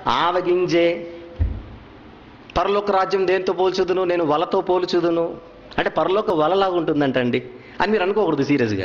ఆవగింజే పరలోక రాజ్యం దేంతో పోల్చుదును నేను వలతో పోల్చుదును అంటే పరలోక వలలాగా ఉంటుందంటండి అని మీరు అనుకోకూడదు సీరియస్గా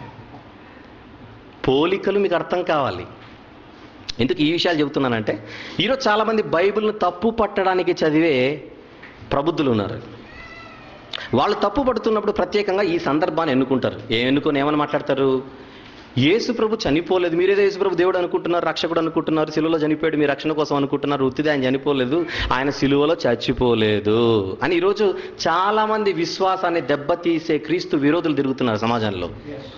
పోలికలు మీకు అర్థం కావాలి ఎందుకు ఈ విషయాలు చెబుతున్నానంటే ఈరోజు చాలామంది బైబిల్ను తప్పు పట్టడానికి చదివే ప్రబుద్ధులు ఉన్నారు వాళ్ళు తప్పు పడుతున్నప్పుడు ప్రత్యేకంగా ఈ సందర్భాన్ని ఎన్నుకుంటారు ఏ ఎన్నుకొని ఏమని మాట్లాడతారు యేసు ప్రభు చనిపోలేదు మీరేదో యేసు ప్రభు దేవుడు అనుకుంటున్నారు రక్షకుడు అనుకుంటున్నారు సిలువలో చనిపోయాడు మీ రక్షణ కోసం అనుకుంటున్నారు ఉత్తిది ఆయన చనిపోలేదు ఆయన సిలువలో చచ్చిపోలేదు అని ఈరోజు చాలామంది విశ్వాసాన్ని దెబ్బతీసే క్రీస్తు విరోధులు తిరుగుతున్నారు సమాజంలో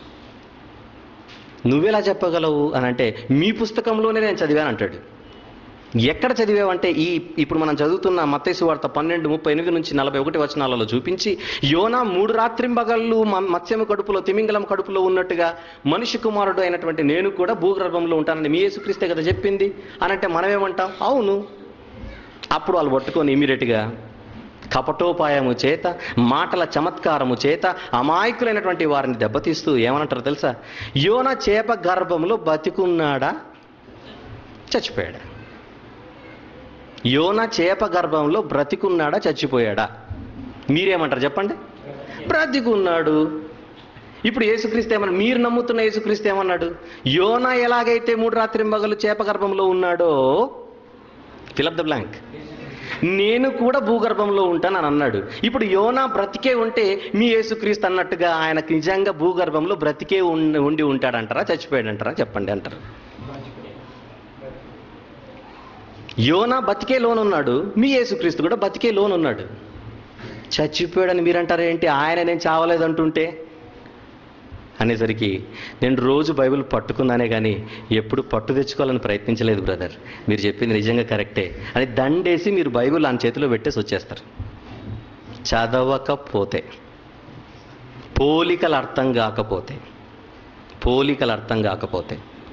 నువ్వెలా చెప్పగలవు అని అంటే మీ పుస్తకంలోనే నేను చదివాను అంటాడు ఎక్కడ చదివావంటే ఈ ఇప్పుడు మనం చదువుతున్న మత్తేసు వార్త పన్నెండు ముప్పై ఎనిమిది నుంచి నలభై ఒకటి వచనాలలో చూపించి యోనా మూడు రాత్రింబగళ్ళు మ- మత్స్యము కడుపులో తిమింగలం కడుపులో ఉన్నట్టుగా మనిషి కుమారుడు అయినటువంటి నేను కూడా భూగర్భంలో ఉంటానని మీ యేసుక్రీస్తే కదా చెప్పింది అని అంటే మనమేమంటాం అవును అప్పుడు వాళ్ళు పట్టుకొని ఇమీడియట్గా కపటోపాయము చేత మాటల చమత్కారము చేత అమాయకులైనటువంటి వారిని దెబ్బతీస్తూ ఏమనంటారు తెలుసా యోన చేప గర్భంలో బతికున్నాడా చచ్చిపోయాడా యోన చేప గర్భంలో బ్రతికున్నాడా చచ్చిపోయాడా మీరేమంటారు చెప్పండి బ్రతికున్నాడు ఇప్పుడు యేసుక్రీస్తు ఏమన్నా మీరు నమ్ముతున్న యేసుక్రీస్తు ఏమన్నాడు యోన ఎలాగైతే మూడు రాత్రి మగలు చేప గర్భంలో ఉన్నాడో ఫిలప్ ద బ్లాంక్ నేను కూడా భూగర్భంలో ఉంటానని అన్నాడు ఇప్పుడు యోనా బ్రతికే ఉంటే మీ యేసుక్రీస్తు అన్నట్టుగా ఆయనకు నిజంగా భూగర్భంలో బ్రతికే ఉండి ఉండి ఉంటాడంటారా చచ్చిపోయాడంటారా చెప్పండి అంటారు యోనా బతికే లోన్ ఉన్నాడు మీ యేసుక్రీస్తు కూడా బతికే లోన్ ఉన్నాడు చచ్చిపోయాడని మీరంటారా ఏంటి ఆయన నేను చావలేదు అంటుంటే అనేసరికి నేను రోజు బైబిల్ పట్టుకున్నానే కానీ ఎప్పుడు పట్టు తెచ్చుకోవాలని ప్రయత్నించలేదు బ్రదర్ మీరు చెప్పింది నిజంగా కరెక్టే అని దండేసి మీరు బైబిల్ ఆయన చేతిలో పెట్టేసి వచ్చేస్తారు చదవకపోతే పోలికలు అర్థం కాకపోతే పోలికలు అర్థం కాకపోతే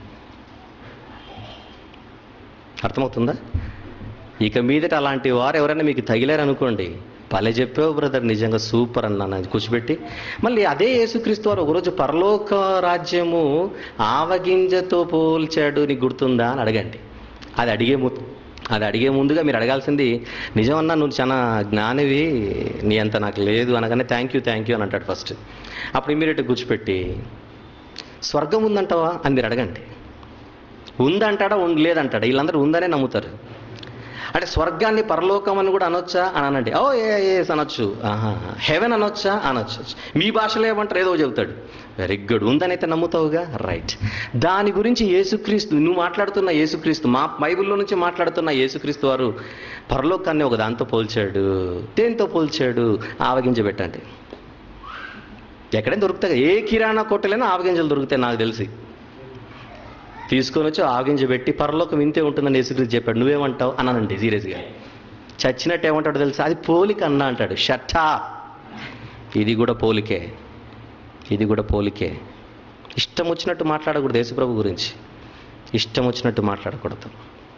అర్థమవుతుందా ఇక మీదట అలాంటి వారు ఎవరైనా మీకు తగిలారనుకోండి భలే చెప్పావు బ్రదర్ నిజంగా సూపర్ అన్నా నాకు కూర్చోబెట్టి మళ్ళీ అదే యేసుక్రీస్తు వారు ఒకరోజు పరలోక రాజ్యము ఆవగింజతో పోల్చాడు నీకు గుర్తుందా అని అడగండి అది అడిగే ము అది అడిగే ముందుగా మీరు అడగాల్సింది నిజమన్నా నువ్వు చాలా జ్ఞానివి నీ అంత నాకు లేదు అనగానే థ్యాంక్ యూ థ్యాంక్ యూ అని అంటాడు ఫస్ట్ అప్పుడు ఇమీడియట్గా కూర్చోపెట్టి స్వర్గం ఉందంటావా అని మీరు అడగండి ఉందంటాడా ఉండి లేదంటాడా వీళ్ళందరూ ఉందనే నమ్ముతారు అంటే స్వర్గాన్ని పరలోకం అని కూడా అనొచ్చా అని అనండి ఓ ఏ ఏస్ అనొచ్చు ఆహా హెవెన్ అనొచ్చా అనొచ్చు మీ భాషలో ఏమంటారు ఏదో చెబుతాడు వెరీ గుడ్ ఉందని అయితే నమ్ముతావుగా రైట్ దాని గురించి యేసుక్రీస్తు నువ్వు మాట్లాడుతున్న యేసుక్రీస్తు మా బైబిల్లో నుంచి మాట్లాడుతున్న యేసుక్రీస్తు వారు పరలోకాన్ని ఒక దాంతో పోల్చాడు దేంతో పోల్చాడు ఆవగించబెట్టండి ఎక్కడైనా దొరుకుతాయి ఏ కిరాణా కొట్టలైనా ఆవగింజలు దొరుకుతాయి నాకు తెలిసి తీసుకొని వచ్చి ఆగింజబెట్టి పరలోకం ఇంతే ఉంటుందని యేసుక్రీస్తు చెప్పాడు నువ్వేమంటావు అన్నానండి సీరియస్గా చచ్చినట్టు ఏమంటాడు తెలుసా అది పోలిక అన్నా అంటాడు షట్టా ఇది కూడా పోలికే ఇది కూడా పోలికే ఇష్టం వచ్చినట్టు మాట్లాడకూడదు యేసుప్రభు గురించి ఇష్టం వచ్చినట్టు మాట్లాడకూడదు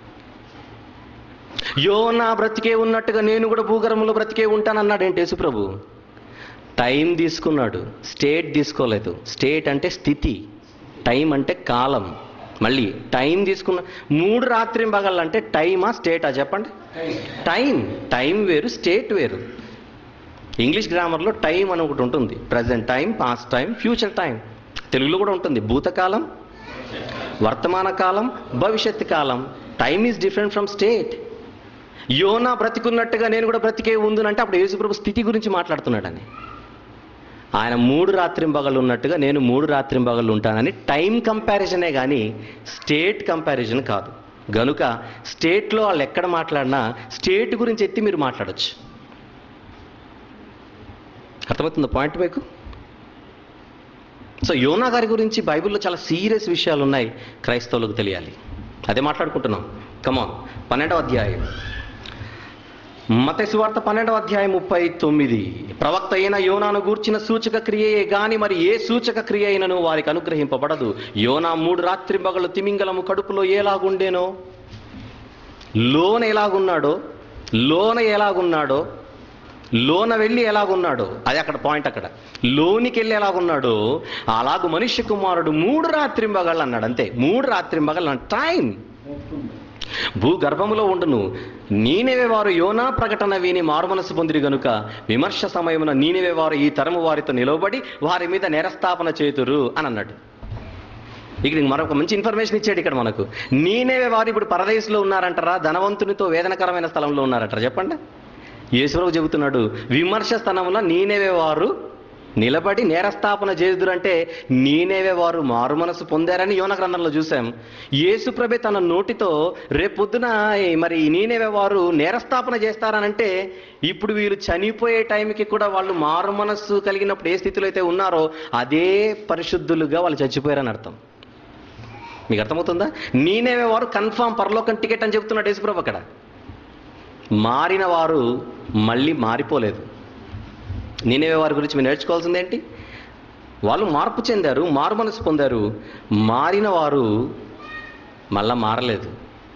యోనా బ్రతికే ఉన్నట్టుగా నేను కూడా భూగర్భంలో బ్రతికే ఉంటానన్నాడు ఏంటి యేసుప్రభు టైం తీసుకున్నాడు స్టేట్ తీసుకోలేదు స్టేట్ అంటే స్థితి టైం అంటే కాలం మళ్ళీ టైం తీసుకున్న మూడు రాత్రి పగలంటే టైమా స్టేటా చెప్పండి టైం టైం వేరు స్టేట్ వేరు ఇంగ్లీష్ గ్రామర్లో టైం అని ఒకటి ఉంటుంది present time past time future time తెలుగులో కూడా ఉంటుంది భూతకాలం వర్తమాన కాలం భవిష్యత్తు కాలం time is different from state యోనా బ్రతికున్నట్టుగా నేను కూడా బ్రతికే ఉందునంటే అప్పుడు యేసుప్రభు స్థితి గురించి మాట్లాడుతున్నాడని ఆయన మూడు రాత్రింబగళ్ళు ఉన్నట్టుగా నేను మూడు రాత్రింబగళ్ళు ఉంటానని టైం కంపారిజనే కానీ స్టేట్ కంపారిజన్ కాదు గనుక స్టేట్లో వాళ్ళు ఎక్కడ మాట్లాడినా స్టేట్ గురించి ఎత్తి మీరు మాట్లాడొచ్చు అర్థమవుతుందా పాయింట్ మీకు సో యోనా గారి గురించి బైబిల్లో చాలా సీరియస్ విషయాలు ఉన్నాయి క్రైస్తవులకు తెలియాలి అదే మాట్లాడుకుంటున్నాం కమాన్ పన్నెండవ అధ్యాయం మత సువార్త పన్నెండవ అధ్యాయం ముప్పై తొమ్మిది ప్రవక్త అయిన యోనాను గూర్చిన సూచక క్రియయే గాని మరి ఏ సూచక క్రియ అయినను వారికి అనుగ్రహింపబడదు యోనా మూడు రాత్రి మగలు తిమింగలము కడుపులో ఎలాగుండేనో లోన ఎలాగున్నాడో లోన ఎలాగున్నాడో లోన వెళ్ళి ఎలాగున్నాడో అది అక్కడ పాయింట్ అక్కడ లోనికి వెళ్ళి ఎలాగున్నాడో అలాగు మనుష్య కుమారుడు మూడు రాత్రి మగళ్ళు అన్నాడు అంతే మూడు రాత్రి మగళ్ళు టైం భూగర్భములో ఉండును నీనెవే వారు యోనా ప్రకటన విని మారుమనసు పొందిరి గనుక విమర్శ సమయమున నీనెవే వారు ఈ తరము వారితో నిలవబడి వారి మీద నేరస్థాపన చేతురు అని అన్నాడు ఇక్కడ మరొక మంచి ఇన్ఫర్మేషన్ ఇచ్చాడు ఇక్కడ మనకు నీనేవే వారు ఇప్పుడు పరదేశంలో ఉన్నారంటారా ధనవంతునితో వేదనకరమైన స్థలంలో ఉన్నారంటారా చెప్పండి యేసురావు చెబుతున్నాడు విమర్శ స్థలంలో నీనేవే వారు నిలబడి నేరస్థాపన చేదురంటే నీనేవే వారు మారు మనసు పొందారని యోన గ్రంథంలో చూసాం యేసు ప్రభే తన నోటితో రేపొద్దున ఈ మరి నీనేవే వారు నేరస్థాపన చేస్తారనంటే ఇప్పుడు వీళ్ళు చనిపోయే టైంకి కూడా వాళ్ళు మారు మనస్సు కలిగినప్పుడు ఏ స్థితిలో అయితే ఉన్నారో అదే పరిశుద్ధులుగా వాళ్ళు చచ్చిపోయారని అర్థం మీకు అర్థమవుతుందా నేనేవే వారు కన్ఫామ్ పరలోకం టికెట్ అని చెప్తున్నాడు యేసుప్రభు అక్కడ మారిన వారు మళ్ళీ మారిపోలేదు నేనేవే వారి గురించి మీరు నేర్చుకోవాల్సింది ఏంటి వాళ్ళు మార్పు చెందారు మారు మనసు పొందారు మారిన వారు మళ్ళా మారలేదు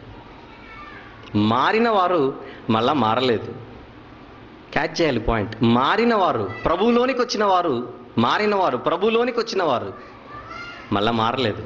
మారిన వారు మళ్ళా మారలేదు క్యాచ్ చేయాలి పాయింట్ మారిన వారు ప్రభువులోనికి వచ్చిన వారు మారిన వారు ప్రభువులోనికి వచ్చిన వారు మళ్ళా మారలేదు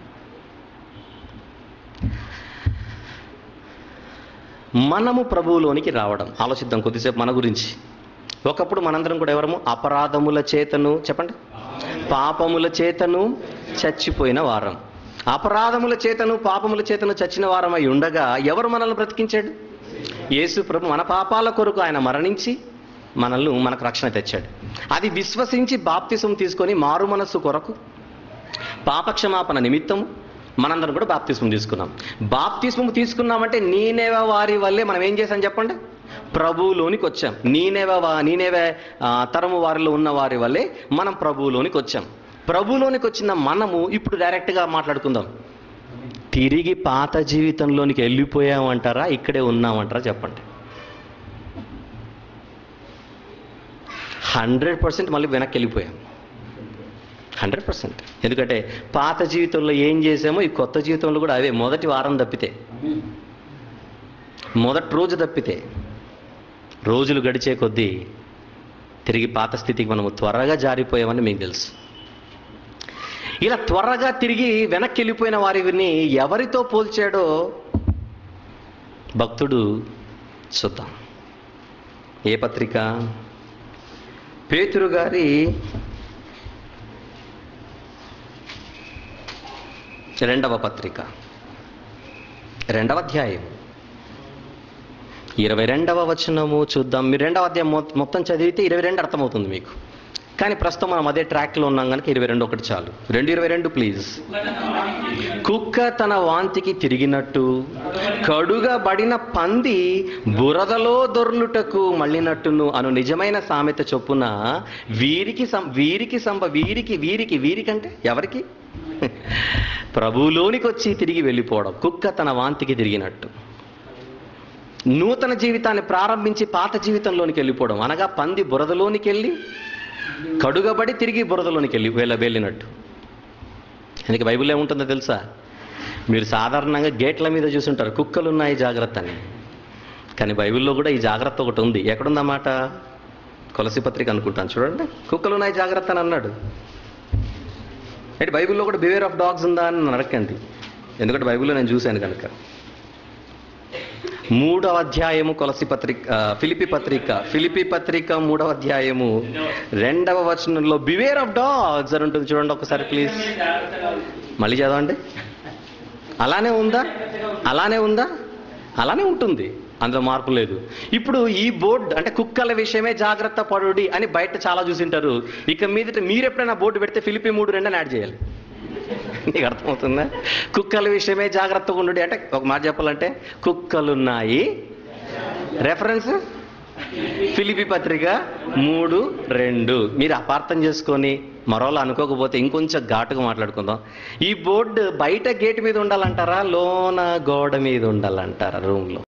మనము ప్రభువులోనికి రావడం ఆలోచిద్దాం కొద్దిసేపు మన గురించి ఒకప్పుడు మనందరం కూడా ఎవరము అపరాధముల చేతను చెప్పండి పాపముల చేతను చచ్చిపోయిన వారం అపరాధముల చేతను పాపముల చేతను చచ్చిన వారమై ఉండగా ఎవరు మనల్ని బ్రతికించాడు యేసు ప్రభు మన పాపాల కొరకు ఆయన మరణించి మనల్ని మనకు రక్షణ తెచ్చాడు అది విశ్వసించి బాప్తిసం తీసుకొని మారు మనస్సు కొరకు పాపక్షమాపణ నిమిత్తము మనందరం కూడా బాప్తిస్మం తీసుకున్నాం బాప్తిస్మం తీసుకున్నామంటే నీనేవ వారి వల్లే మనం ఏం చేశాం చెప్పండి ప్రభువులోనికి వచ్చాం నీనేవ వా- నీనేవే ఆ, తరము వారిలో ఉన్న వారి వల్లే మనం ప్రభువులోనికి వచ్చాం ప్రభువులోనికి వచ్చిన మనము ఇప్పుడు డైరెక్ట్గా మాట్లాడుకుందాం తిరిగి పాత జీవితంలోనికి వెళ్ళిపోయామంటారా ఇక్కడే ఉన్నామంటారా చెప్పండి హండ్రెడ్ పర్సెంట్ మళ్ళీ వెనక్కి వెళ్ళిపోయాం హండ్రెడ్ పర్సెంట్ ఎందుకంటే పాత జీవితంలో ఏం చేసామో ఈ కొత్త జీవితంలో కూడా అవే మొదటి వారం తప్పితే మొదటి రోజు తప్పితే రోజులు గడిచే కొద్దీ తిరిగి పాత స్థితికి మనము త్వరగా జారిపోయామని మీకు తెలుసు ఇలా త్వరగా తిరిగి వెనక్కి వెళ్ళిపోయిన వారిని ఎవరితో పోల్చాడో భక్తుడు చూద్దాం ఏ పత్రిక పేతురు గారి రెండవ పత్రిక రెండవ అధ్యాయం ఇరవై రెండవ వచనము చూద్దాం మీరు రెండవ అధ్యాయం మొ- మొత్తం చదివితే ఇరవై రెండు అర్థమవుతుంది మీకు కానీ ప్రస్తుతం మనం అదే ట్రాక్లో ఉన్నాం కనుక ఇరవై రెండు ఒకటి చాలు రెండు ఇరవై రెండు ప్లీజ్ కుక్క తన వాంతికి తిరిగినట్టు కడుగబడిన పంది బురదలో దొర్లుటకు మళ్ళినట్టును అను నిజమైన సామెత చొప్పున వీరికి సం- వీరికి సంభ వీరికి వీరికి వీరికంటే ఎవరికి ప్రభువులోనికి వచ్చి తిరిగి వెళ్ళిపోవడం కుక్క తన వాంతికి తిరిగినట్టు నూతన జీవితాన్ని ప్రారంభించి పాత జీవితంలోనికి వెళ్ళిపోవడం అనగా పంది బురదలోనికి వెళ్ళి కడుగబడి తిరిగి బురదలోనికి వెళ్ళి వెళ్ళ వెళ్ళినట్టు అందుకే బైబిల్ ఏముంటుందో తెలుసా మీరు సాధారణంగా గేట్ల మీద చూసుంటారు కుక్కలు ఉన్నాయి జాగ్రత్త అని కానీ బైబిల్లో కూడా ఈ జాగ్రత్త ఒకటి ఉంది ఎక్కడుందన్నమాట కొలసి పత్రిక అనుకుంటాను చూడండి కుక్కలు ఉన్నాయి జాగ్రత్త అని అన్నాడు అంటే బైబిల్లో కూడా బివేర్ ఆఫ్ డాగ్స్ ఉందా అని నన్ను అడగండి ఎందుకంటే బైబిల్లో నేను చూశాను కనుక మూడవ అధ్యాయము కొలసి పత్రిక ఆ, ఫిలిపి పత్రిక ఫిలిపి పత్రిక మూడవ అధ్యాయము రెండవ వచనంలో బివేర్ ఆఫ్ డాగ్స్ అని ఉంటుంది చూడండి ఒకసారి ప్లీజ్ మళ్ళీ చదవండి అలానే ఉందా అలానే ఉందా అలానే ఉంటుంది అందులో మార్పు లేదు ఇప్పుడు ఈ బోర్డు అంటే కుక్కల విషయమే జాగ్రత్త పడుడి అని బయట చాలా చూసింటారు ఇక మీదట మీరు ఎప్పుడైనా బోర్డు పెడితే ఫిలిపి మూడు రెండు అని యాడ్ చేయాలి నీకు అర్థమవుతుందా కుక్కల విషయమే జాగ్రత్తగా ఉండు అంటే ఒక మాట చెప్పాలంటే కుక్కలున్నాయి రెఫరెన్స్ ఫిలిపి పత్రిక మూడు రెండు మీరు అపార్థం చేసుకొని మరోలా అనుకోకపోతే ఇంకొంచెం ఘాటుగా మాట్లాడుకుందాం ఈ బోర్డు బయట గేట్ మీద ఉండాలంటారా లోన గోడ మీద ఉండాలంటారా రూమ్లో